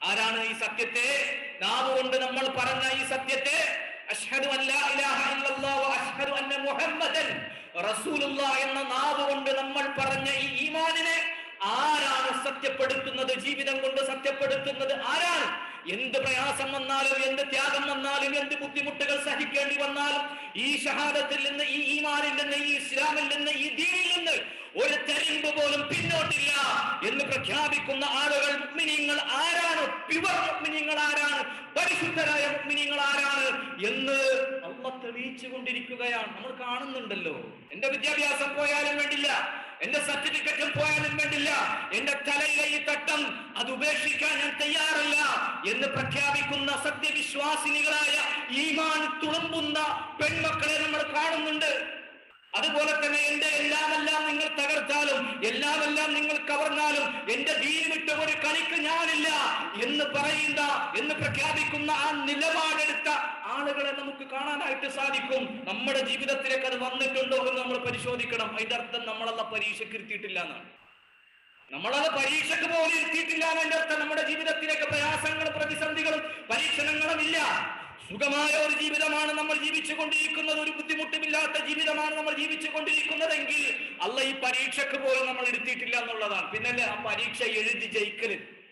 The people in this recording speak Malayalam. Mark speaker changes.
Speaker 1: ആരാണ് ഈ സത്യത്തെ നാവ് കൊണ്ട് നമ്മൾ പറഞ്ഞ ഈ സത്യത്തെ അഷ്ഹദു അൻ ലാ ഇലാഹ ഇല്ലല്ലാഹ് വ അഷ്ഹദു അന്ന മുഹമ്മദൻ റസൂലുള്ളാഹ് എന്ന നാവ് കൊണ്ട് നമ്മൾ പറഞ്ഞ ഈ ഈമാനിനെ ആരാണ് സത്യപ്പെടുത്തുന്നത് ജീവിതം കൊണ്ട് സത്യപ്പെടുത്തുന്നത് ആരാണ് എന്ത് പ്രയാസം വന്നാലും എന്ത് ത്യാഗം വന്നാലും എന്ത് ബുദ്ധിമുട്ടുകൾ സഹിക്കേണ്ടി വന്നാലും ഈ ഷഹാദത്തിൽ നിന്ന് ഈ ഈമാനിൽ നിന്ന് ഈ ഇസ്ലാമിൽ നിന്ന് ഈ ദീനിൽ നിന്ന് ഒരു തെരിമ്പ് പോലും പിന്നോട്ടില്ല എന്ന് പ്രഖ്യാപിക്കുന്ന ആളുകൾ മുഗ്മിനീങ്ങൾ ആരാണ് പ്യുവർ മുഗ്മിനീങ്ങൾ ആരാണ് പരിശുദ്ധരായ മുഗ്മിനീങ്ങൾ ആരാണ് എന്ന് അള്ള തെളിയിച്ചു കൊണ്ടിരിക്കുകയാണ് നമ്മൾ കാണുന്നുണ്ടല്ലോ എന്റെ വിദ്യാഭ്യാസം പോയാലും വേണ്ടില്ല എന്റെ സർട്ടിഫിക്കറ്റും പോയാലും വേണ്ടില്ല എന്റെ തലയിലെ ഈ തട്ടം അത് ഉപേക്ഷിക്കാൻ ഞാൻ തയ്യാറല്ല എന്ന് പ്രഖ്യാപിക്കുന്ന സത്യവിശ്വാസിനികളായ ഈമാൻ തുളുമ്പുന്ന പെൺമക്കളെ നമ്മൾ കാണുന്നുണ്ട് അതുപോലെ തന്നെ എന്റെ എല്ലാമെല്ലാം നിങ്ങൾ തകർത്താലും എല്ലാമെല്ലാം നിങ്ങൾ കവർന്നാലും എന്റെ ദീൻ വിട്ട് ഒരു കളിക്ക് ഞാനില്ല എന്ന് പറയുന്ന എന്ന് പ്രഖ്യാപിക്കുന്ന ആ നിലപാടെടുത്ത ആളുകളെ നമുക്ക് കാണാനായിട്ട് സാധിക്കും നമ്മുടെ ജീവിതത്തിലേക്ക് അത് വന്നിട്ടുണ്ടോ എന്ന് നമ്മൾ പരിശോധിക്കണം അതിന്റെ അർത്ഥം നമ്മളല്ല പരീക്ഷയ്ക്ക് ഇരുത്തിയിട്ടില്ല എന്നാണ് നമ്മളത് പരീക്ഷയ്ക്ക് പോലും എത്തിയിട്ടില്ല എന്നതിന്റെ അർത്ഥം നമ്മുടെ ജീവിതത്തിലേക്ക് പ്രയാസങ്ങളും പ്രതിസന്ധികളും പരീക്ഷണങ്ങളും ഇല്ല സുഖമായ ഒരു ജീവിതമാണ് നമ്മൾ ജീവിച്ചു കൊണ്ടിരിക്കുന്നത് ഒരു ബുദ്ധിമുട്ടുമില്ലാത്ത ജീവിതമാണ് നമ്മൾ ജീവിച്ചു കൊണ്ടിരിക്കുന്നതെങ്കിൽ അല്ല ഈ പരീക്ഷയ്ക്ക് പോലും നമ്മൾ എടുത്തിട്ടില്ല എന്നുള്ളതാണ് പിന്നല്ലേ ആ പരീക്ഷ എഴുതി ജയിക്കല്